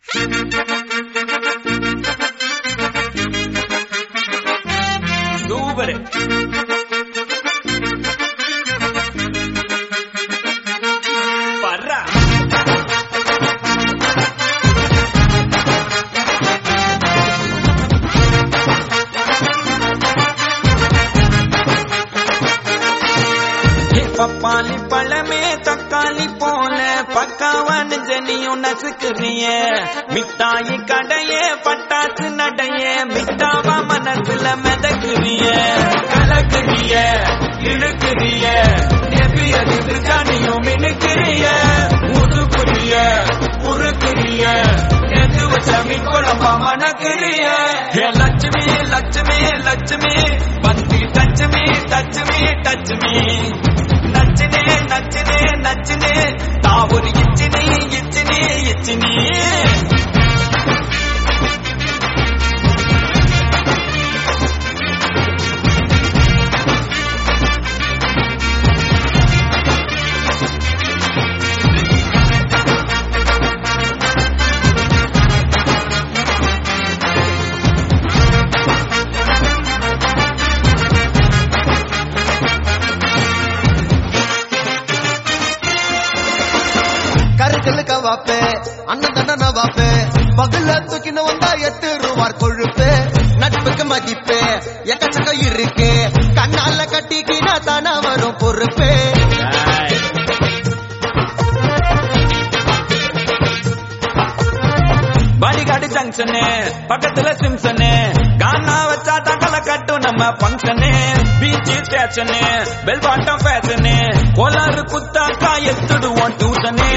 super பர்றா பப்பாளி பழமே தக்காளி போல பக்காவான ஜனியும் நசுக்குறிய மிட்டாயி கடையே பட்டாசு நடைய மிட்டாவா மனசுல மிதக்குறிய கலக்குறிய இழுக்குறிய நெபியது ஜனியும் மினுக்குறிய முதுக்குறிய உருக்குறிய எது வச்சமி குழம்பா மணக்குறிய ஹே லட்சுமி லட்சுமி லட்சுமி வந்து டச்சுமி டச்சுமி டச்சுமி நச்சினே நச்சினே நச்சினே தாவூர் இச்சினி இச்சினி இச்சினி கருக்கல் கவாப்பே அண்ணன் தண்டன வாப்பே பகல்ல தூக்கின வந்தா எட்டு ரூபார் கொழுப்பு நட்புக்கு மதிப்பு எக்கச்சக்கம் இருக்கு கண்ணால கட்டிக்கினா தானா வரும் பொறுப்பு பாடிகாடு ஜங்ஷனு பக்கத்துல சிம்சனு கானா வச்சா தகல கட்டும் நம்ம பங்கனு beach station bell bottom fashion கோலாறு குத்தாக்கா எத்துடுவோம் டியூஷனு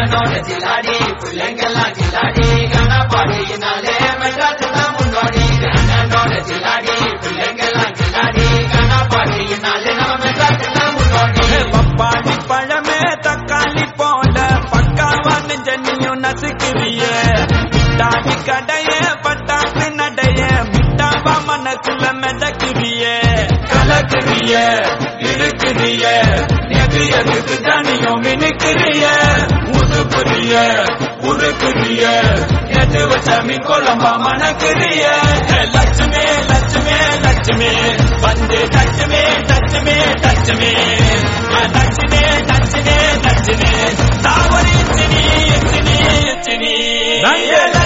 பப்பாளி பழமே தக்காளி போல பக்காவான ஜன்னியும் நசுக்குறிய மிட்டாடி கடைய பட்டாசு நடைய மிட்டாவா மனசுல மிதக்குறிய கலக்குறிய இழுக்குறிய எது எதுக்கு ஜனியும் மினுக்குறிய உதுக்குறிய உருக்குறிய எது வச்சமி குழம்பா மணக்குறிய லட்சுமி லட்சுமி லட்சுமி வந்து லட்சுமி லட்சுமி லட்சுமி லட்சுமி லட்சுமி லட்சுமி தாவரி இச்சினி இச்சினி இச்சினி